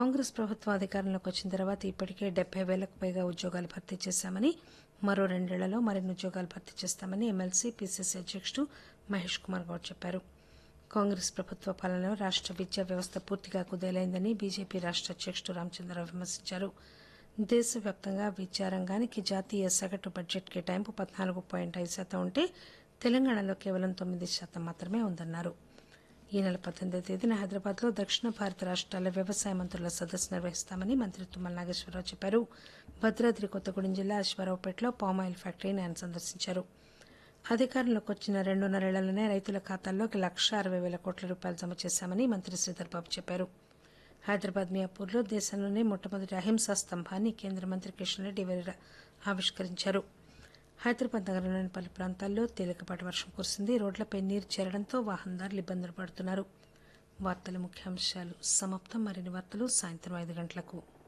కాంగ్రెస్ ప్రభుత్వం అధికారంలోకి వచ్చిన తర్వాత ఇప్పటికే డెబ్బై వేలకు పైగా ఉద్యోగాలు భర్తీ చేశామని మరో రెండేళ్లలో మరిన్ని ఉద్యోగాలు భర్తీ చేస్తామని ఎమ్మెల్సీ పీసీసీ అధ్యక్షుడు మహేష్ కుమార్ గౌడ్ చెప్పారు కాంగ్రెస్ ప్రభుత్వ పాలనలో రాష్ట విద్యా వ్యవస్థ పూర్తిగా కుదేలైందని బీజేపీ రాష్ట అధ్యక్షుడు రామచంద్రరావు విమర్శించారు దేశవ్యాప్తంగా విద్యారంగానికి జాతీయ సగటు బడ్జెట్ కేటాయింపు పద్నాలుగు పాయింట్ ఐదు శాతం ఉంటే తెలంగాణలో కేవలం తొమ్మిది శాతం మాత్రమే ఉందన్నారు ఈ నెల పద్దెనిమిదో తేదీన హైదరాబాద్లో దక్షిణ భారత రాష్ట్రాల వ్యవసాయ మంత్రుల సదస్సు నిర్వహిస్తామని మంత్రి తుమ్మల నాగేశ్వరరావు చెప్పారు భద్రాద్రి కొత్తగూడెం జిల్లా అశ్వారావుపేటలో పామాయిల్ ఫ్యాక్టరీని ఆయన సందర్శించారు అధికారంలోకి వచ్చిన రెండున్నరేళ్లలోనే రైతుల ఖాతాల్లోకి లక్ష అరవై వేల కోట్ల రూపాయలు జమ చేశామని మంత్రి శ్రీధర్ బాబు చెప్పారు హైదరాబాద్ మియాపూర్లో దేశంలోనే మొట్టమొదటి అహింసా స్తంభాన్ని కేంద్ర మంత్రి కిషన్ రెడ్డి వీర ఆవిష్కరించారు హైదరాబాద్ నగరంలోని పలు ప్రాంతాల్లో తేలికపాటి వర్షం కురిసింది రోడ్లపై నీరు చేరడంతో వాహనదారులు ఇబ్బందులు పడుతున్నారు వార్తల ముఖ్యాంశాలు సమాప్తం మరిన్ని వార్తలు సాయంత్రం ఐదు గంటలకు